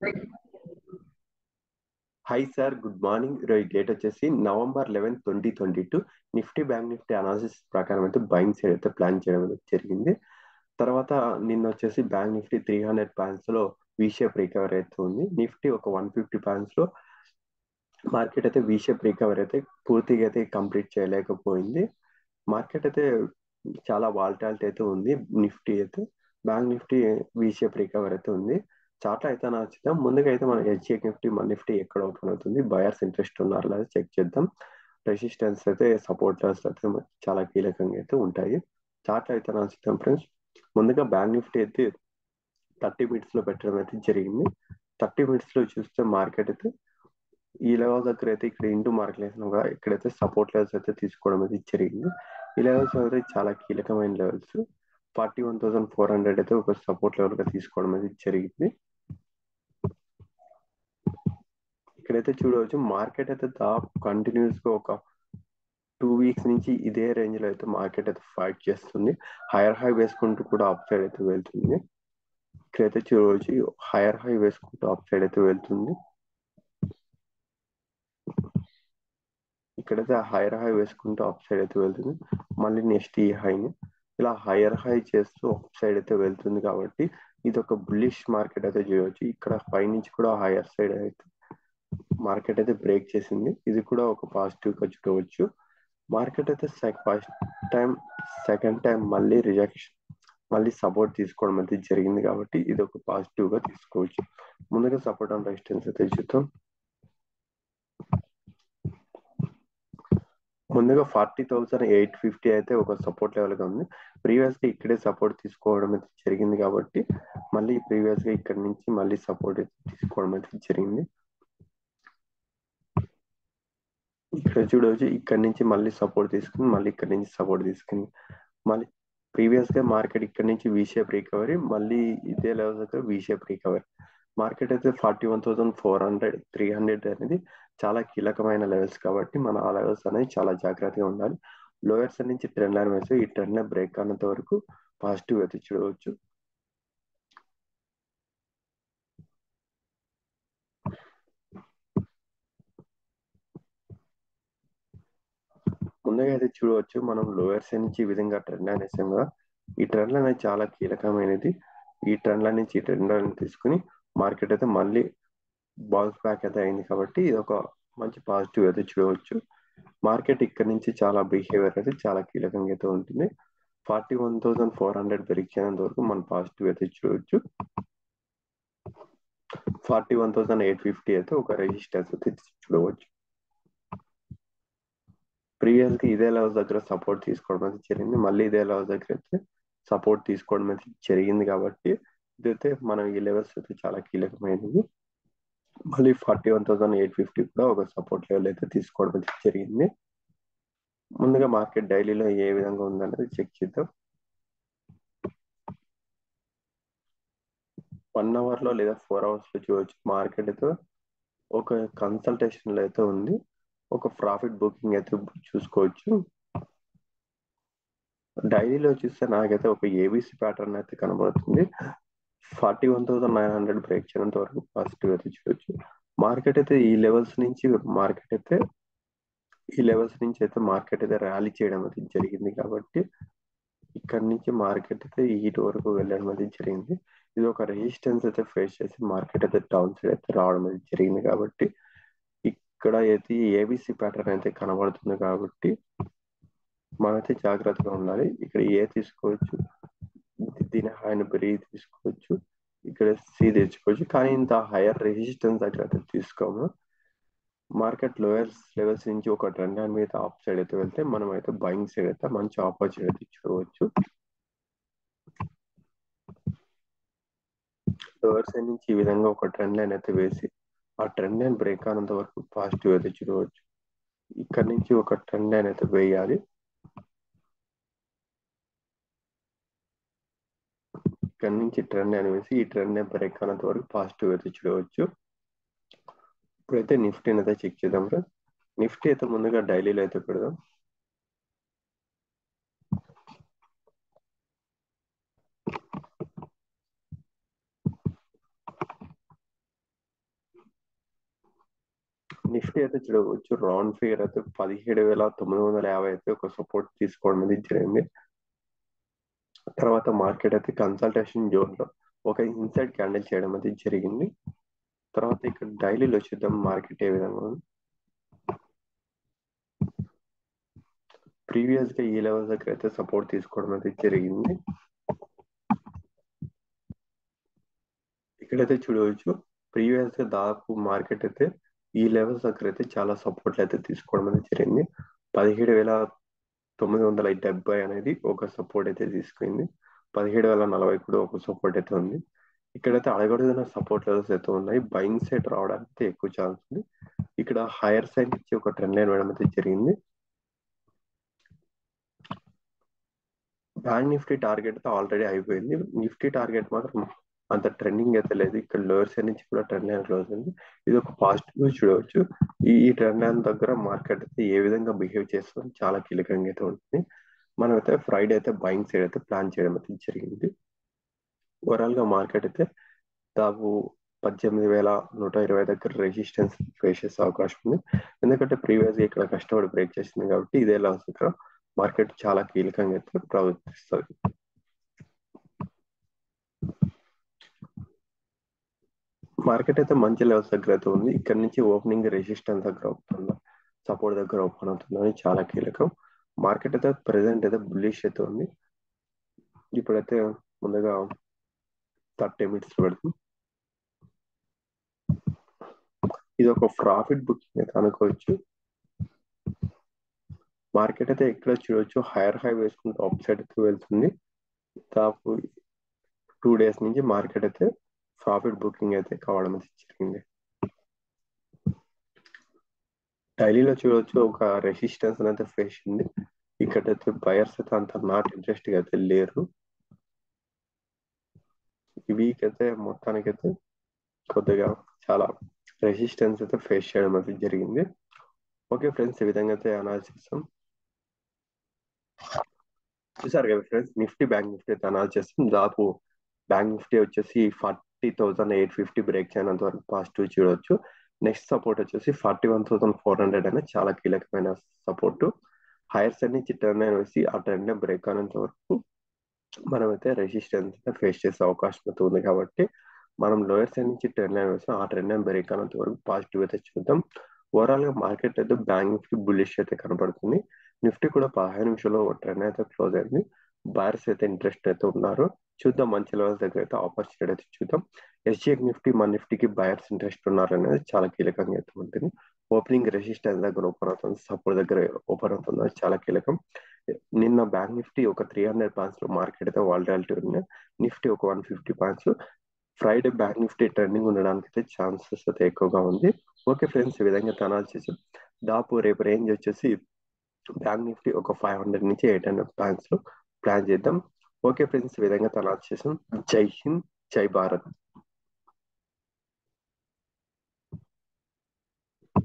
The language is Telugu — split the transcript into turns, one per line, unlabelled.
హాయ్ సార్ గుడ్ మార్నింగ్ ఈరోజు డేట్ వచ్చేసి November eleven twenty twenty two Nifty bank Nifty analysis ప్రకారం అయితే బయింగ్ సైడ్ అయితే ప్లాన్ చేయడం అయితే జరిగింది తర్వాత నిన్న వచ్చేసి bank Nifty three hundred points లో వి షేప్ రికవర్ అయితే ఉంది నిఫ్టీ ఒక వన్ ఫిఫ్టీ పాయింట్స్ లో మార్కెట్ అయితే వి షేప్ రికవర్ అయితే పూర్తిగా అయితే కంప్లీట్ చేయలేకపోయింది మార్కెట్ అయితే చాలా వాల్టాలిటీ అయితే ఉంది నిఫ్టీ అయితే bank Nifty V shape recover అయితే ఉంది చార్ట్ అయితే నచ్చుతాం ముందుగా అయితే మన హెచ్ఏక్ నిఫ్టీ మన నిఫ్టీ ఎక్కడ ఓపెన్ అవుతుంది బయర్స్ ఇంట్రెస్ట్ ఉన్నారు లేదా చెక్ చేద్దాం రెసిస్టెన్స్ అయితే సపోర్ట్ లెవెల్స్ అయితే చాలా కీలకంగా అయితే ఉంటాయి చార్ట్ అయితే నచ్చుతాం ఫ్రెండ్స్ ముందుగా బ్యాంక్ నిఫ్టీ అయితే థర్టీ మినిట్స్ లో పెట్టడం అయితే జరిగింది థర్టీ మినిట్స్ లో చూస్తే మార్కెట్ అయితే ఈ లెవెల్ దగ్గర అయితే ఇక్కడ ఇంటూ మార్కెట్ వేసినాగా ఇక్కడైతే సపోర్ట్ లెవెల్స్ అయితే తీసుకోవడం అయితే జరిగింది ఈ లెవెల్స్ అయితే చాలా కీలకమైన levels forty one thousand four hundred అయితే ఒక సపోర్ట్ లెవెల్ గా తీసుకోవడం అయితే జరిగింది ఇక్కడైతే చూడవచ్చు మార్కెట్ అయితే దాదాపు కంటిన్యూస్ గా ఒక టూ వీక్స్ నుంచి ఇదే రేంజ్ లో అయితే మార్కెట్ అయితే ఫైట్ చేస్తుంది హైయర్ హై వేసుకుంటూ కూడా అప్ సైడ్ అయితే వెళ్తుంది ఇక్కడైతే చూడవచ్చు హైయర్ హై వేసుకుంటూ అప్ సైడ్ అయితే వెళ్తుంది ఇక్కడైతే హైయర్ హై వేసుకుంటూ అప్ సైడ్ అయితే వెళ్తుంది మళ్ళీ నెక్స్ట్ ఈ హైని ఇలా హైయర్ హై చేస్తూ అప్ సైడ్ అయితే వెళ్తుంది కాబట్టి ఇది ఒక బుల్లిష్ మార్కెట్ అయితే చేయవచ్చు ఇక్కడ పై నుంచి కూడా హైయర్ సైడ్ అయితే మార్కెట్ అయితే బ్రేక్ చేసింది ఇది కూడా ఒక పాజిటివ్ గా చూడవచ్చు మార్కెట్ అయితే ఫస్ట్ టైం సెకండ్ టైం మళ్ళీ రిజెక్షన్ మళ్ళీ సపోర్ట్ తీసుకోవడం అయితే జరిగింది కాబట్టి ఇది ఒక పాజిటివ్ గా తీసుకోవచ్చు ముందుగా సపోర్ట్ అండ్ రెసిస్టెన్స్ అయితే చూద్దాం ముందుగా ఫార్టీ థౌసండ్ ఎయిట్ ఫిఫ్టీ అయితే ఒక సపోర్ట్ లెవెల్ గా ఉంది ప్రీవియస్ గా ఇక్కడే సపోర్ట్ తీసుకోవడం అయితే జరిగింది కాబట్టి మళ్ళీ ప్రీవియస్ గా ఇక్కడ నుంచి మళ్ళీ సపోర్ట్ అయితే తీసుకోవడం అయితే జరిగింది ఇక్కడ చూడవచ్చు ఇక్కడ నుంచి మళ్ళీ సపోర్ట్ తీసుకుని మళ్ళీ ఇక్కడ నుంచి సపోర్ట్ తీసుకుని మళ్ళీ ప్రీవియస్ గా మార్కెట్ ఇక్కడ నుంచి వి షేప్ రికవరీ మళ్ళీ ఇదే లెవెల్ దగ్గర వి షేప్ రికవరీ మార్కెట్ అయితే forty one thousand four hundred three hundred అనేది చాలా కీలకమైన లెవెల్స్ కాబట్టి మన ఆ లెవెల్స్ అనేది చాలా జాగ్రత్తగా ఉండాలి లోయర్స్ నుంచి ట్రెండ్ లైన్ వేసి ఈ ట్రెండ్ లైన్ బ్రేక్ అన్నంత వరకు పాజిటివ్ అయితే చూడవచ్చు ముందుగా అయితే చూడవచ్చు మనం లోయర్స్ నుంచి ఈ విధంగా ట్రెండ్ లైన్ వేసాం కదా ఈ ట్రెండ్ లైన్ అనేది చాలా కీలకమైనది ఈ ట్రెండ్ లైన్ నుంచి ఈ ట్రెండ్ లైన్ తీసుకుని మార్కెట్ అయితే మళ్ళీ బౌన్స్ బ్యాక్ అయితే అయింది కాబట్టి ఇది ఒక మంచి పాజిటివ్ అయితే చూడవచ్చు మార్కెట్ ఇక్కడ నుంచి చాలా బిహేవియర్ అయితే చాలా కీలకంగా అయితే ఉంటుంది forty one thousand four hundred పెరిగినంత వరకు మనం పాజిటివ్ అయితే చూడవచ్చు forty one thousand eight fifty అయితే ఒక రెజిస్టెన్స్ అయితే చూడవచ్చు ప్రీవియస్ గా ఇదే లెవెల్స్ దగ్గర సపోర్ట్ తీసుకోవడం అయితే జరిగింది మళ్ళీ ఇదే లెవెల్స్ దగ్గర అయితే సపోర్ట్ తీసుకోవడం అయితే జరిగింది కాబట్టి ఇదైతే మనం ఈ లెవెల్స్ అయితే చాలా కీలకమైనది మళ్ళీ forty one thousand eight fifty కూడా ఒక సపోర్ట్ లెవెల్ అయితే తీసుకోవడం అయితే జరిగింది ముందుగా మార్కెట్ డైలీలో ఏ విధంగా ఉందనేది చెక్ చేద్దాం వన్ అవర్ లో లేదా ఫోర్ అవర్స్ లో చూడవచ్చు మార్కెట్ అయితే ఒక కన్సల్టేషన్ లో అయితే ఉంది ఒక ప్రాఫిట్ బుకింగ్ అయితే చూసుకోవచ్చు డైలీలో చూస్తే నాకైతే ఒక ఏబిసి ప్యాటర్న్ అయితే కనబడుతుంది forty one thousand nine hundred break చేయడంత వరకు పాజిటివ్ అయితే చూడొచ్చు మార్కెట్ అయితే ఈ లెవెల్స్ నుంచి మార్కెట్ అయితే ఈ లెవెల్స్ నుంచి అయితే మార్కెట్ అయితే ర్యాలీ చేయడం అయితే జరిగింది కాబట్టి ఇక్కడ నుంచి మార్కెట్ అయితే ఈట్ వరకు వెళ్ళడం అయితే జరిగింది ఇది ఒక రెసిస్టెన్స్ అయితే ఫేస్ చేసి మార్కెట్ అయితే డౌన్ సైడ్ అయితే రావడం అయితే జరిగింది కాబట్టి ఇక్కడ అయితే ఏబిసి ప్యాటర్న్ అయితే కనబడుతుంది కాబట్టి మనమైతే జాగ్రత్తగా ఉండాలి ఇక్కడ ఏ తీసుకోవచ్చు దీని హైన్ బ్రీ తీసుకోవచ్చు ఇక్కడ సి తెచ్చుకోవచ్చు కానీ ఇంత హైయర్ రెసిస్టెన్స్ దగ్గర అయితే తీసుకోము మార్కెట్ లోయర్స్ లెవెల్స్ నుంచి ఒక ట్రెండ్ లైన్ మీద ఆఫ్ సైడ్ అయితే వెళ్తే మనం అయితే బయింగ్ సైడ్ అయితే మంచి ఆపర్చునిటీ చూడవచ్చు లోయర్ సైడ్ నుంచి ఈ విధంగా ఒక ట్రెండ్ లైన్ అయితే వేసి ఆ ట్రెండ్ లైన్ బ్రేక్ అయినంత వరకు పాజిటివ్ అయితే చూడవచ్చు ఇక్కడ నుంచి ఒక ట్రెండ్ లైన్ అయితే వేయాలి ఇక్కడ నుంచి ట్రెండ్ అని వేసి ఈ ట్రెండ్ బ్రేక్ అయినంత వరకు పాజిటివ్ అయితే చూడవచ్చు ఇప్పుడైతే నిఫ్టీని అయితే చెక్ చేద్దాం ఫ్రెండ్ నిఫ్టీ అయితే ముందుగా డైలీలో అయితే పెడదాం నిఫ్టీ అయితే చూడవచ్చు రౌండ్ ఫిగర్ అయితే పదిహేడు వేల తొమ్మిది వందల యాభై అయితే ఒక సపోర్ట్ తీసుకోవడం అనేది జరిగింది తర్వాత మార్కెట్ అయితే కన్సల్టేషన్ జోన్ లో ఒక ఇన్సైడ్ క్యాండిల్ చేయడం అనేది జరిగింది తర్వాత ఇక్కడ డైలీలో చూద్దాం మార్కెట్ ఏ విధంగా ఉంది ప్రీవియస్ గా ఈ లెవెల్ దగ్గర అయితే సపోర్ట్ తీసుకోవడం అయితే జరిగింది ఇక్కడైతే చూడవచ్చు ప్రీవియస్ గా దాదాపు మార్కెట్ అయితే ఈ లెవెల్స్ దగ్గర అయితే చాలా సపోర్ట్లు అయితే తీసుకోవడం అనేది జరిగింది పదిహేడు వేల తొమ్మిది వందల డెబ్బై అనేది ఒక సపోర్ట్ అయితే తీసుకుంది పదిహేడు వేల నలభై కూడా ఒక సపోర్ట్ అయితే ఉంది ఇక్కడైతే అడగడుగున సపోర్ట్ లెవెల్స్ అయితే ఉన్నాయి బయింగ్ సైడ్ రావడానికి ఎక్కువ ఛాన్స్ ఉంది ఇక్కడ హైయర్ సైడ్ నుంచి ఒక ట్రెండ్ లైన్ వేయడం అయితే జరిగింది బ్యాంక్ నిఫ్టీ టార్గెట్ అయితే ఆల్రెడీ అయిపోయింది నిఫ్టీ టార్గెట్ మాత్రం అంత ట్రెండింగ్ అయితే లేదు ఇక్కడ లోయర్ సైడ్ నుంచి కూడా ట్రెండ్ లైన్ క్లోజ్ అయింది ఇది ఒక పాజిటివ్ చూడవచ్చు ఈ ఈ ట్రెండ్ లైన్ దగ్గర మార్కెట్ అయితే ఏ విధంగా బిహేవ్ చేస్తుంది చాలా కీలకంగా అయితే ఉంటుంది మనం అయితే ఫ్రైడే అయితే బయింగ్ సైడ్ అయితే ప్లాన్ చేయడం అయితే జరిగింది ఓవరాల్ గా మార్కెట్ అయితే దాదాపు పద్దెనిమిది వేల నూట ఇరవై దగ్గర రెసిస్టెన్స్ ఫేస్ చేసే అవకాశం ఉంది ఎందుకంటే ప్రీవియస్ గా ఇక్కడ కష్టపడి బ్రేక్ చేసింది కాబట్టి ఇదే లాస్ దగ్గర మార్కెట్ చాలా కీలకంగా అయితే ప్రవర్తిస్తుంది మార్కెట్ అయితే మంచి లెవెల్స్ దగ్గర అయితే ఉంది ఇక్కడ నుంచి ఓపెనింగ్ రెసిస్టెన్స్ దగ్గర అవుతుంది సపోర్ట్ దగ్గర ఓపెన్ అవుతుంది అని చాలా కీలకం మార్కెట్ అయితే ప్రెసెంట్ అయితే బుల్లిష్ అయితే ఉంది ఇప్పుడైతే ముందుగా థర్టీ మినిట్స్ పెడుతుంది ఇది ఒక ప్రాఫిట్ బుకింగ్ అయితే అనుకోవచ్చు మార్కెట్ అయితే ఎక్కడ చూడవచ్చు హైయర్ హై వేసుకుంటూ అప్ సైడ్ అయితే వెళ్తుంది దాదాపు టూ డేస్ నుంచి మార్కెట్ అయితే ప్రాఫిట్ బుకింగ్ అయితే కావడం అయితే జరిగింది డైలీలో చూడవచ్చు ఒక రెసిస్టెన్స్ అయితే ఫేస్ ఉంది ఇక్కడైతే బయర్స్ అయితే అంత నాట్ ఇంట్రెస్ట్ అయితే లేరు ఈ వీక్ అయితే మొత్తానికైతే కొద్దిగా చాలా రెసిస్టెన్స్ అయితే ఫేస్ చేయడం అయితే జరిగింది ఓకే ఫ్రెండ్స్ ఈ విధంగా అయితే అనాలిసిస్ చేస్తాం చూసారు కదా ఫ్రెండ్స్ నిఫ్టీ బ్యాంక్ నిఫ్టీ అయితే అనాలిసిస్ చేస్తాం దాదాపు బ్యాంక్ నిఫ్టీ వచ్చేసి forty thousand eight fifty break చేయనంత వరకు పాజిటివ్ చూడవచ్చు నెక్స్ట్ సపోర్ట్ వచ్చేసి forty one thousand four hundred అనేది చాలా కీలకమైన సపోర్ట్ హైయర్ సైడ్ నుంచి టర్న్ అయిన వేసి ఆ ట్రెండ్ బ్రేక్ అయినంత వరకు మనమైతే రెసిస్టెన్స్ ఫేస్ చేసే అవకాశం అయితే ఉంది కాబట్టి మనం లోయర్ సైడ్ నుంచి ట్రెండ్ లైన్ వేస్తాం ఆ ట్రెండ్ లైన్ బ్రేక్ అయినంత వరకు పాజిటివ్ అయితే చూద్దాం ఓవరాల్ గా మార్కెట్ అయితే బ్యాంక్ నిఫ్టీ బుల్లిష్ అయితే కనపడుతుంది నిఫ్టీ కూడా పదిహేను నిమిషాల్లో ట్రెండ్ అయితే క్లోజ్ అయింది బయర్స్ అయితే ఇంట్రెస్ట్ అయితే ఉన్నారు చూద్దాం మంచి లెవెల్స్ దగ్గర అయితే ఆపర్చునిటీ అయితే చూద్దాం ఎస్జిఎక్ నిఫ్టీ మన నిఫ్టీకి బయర్స్ ఇంట్రెస్ట్ ఉన్నారు అనేది చాలా కీలకంగా అయితే ఉంటుంది ఓపెనింగ్ రెసిస్టెన్స్ దగ్గర ఓపెన్ అవుతుంది సపోర్ట్ దగ్గర ఓపెన్ అవుతుంది అది చాలా కీలకం నిన్న బ్యాంక్ నిఫ్టీ ఒక త్రీ హండ్రెడ్ పాయింట్స్ లో మార్కెట్ అయితే వాలటాలిటీ ఉంది నిఫ్టీ ఒక one fifty points Friday bank Nifty trending ఉండడానికి అయితే ఛాన్సెస్ అయితే ఎక్కువగా ఉంది ఓకే ఫ్రెండ్స్ ఈ విధంగా అనాలిసిస్ దాపు రేపు రేంజ్ వచ్చేసి బ్యాంక్ నిఫ్టీ ఒక ఫైవ్ హండ్రెడ్ నుంచి ఎయిట్ హండ్రెడ్ పాయింట్స్ లో ప్లాన్ చేద్దాం ఓకే ఫ్రెండ్స్ ఈ విధంగా అనాలిసిస్ చేసాం జై హింద్ జై భారత్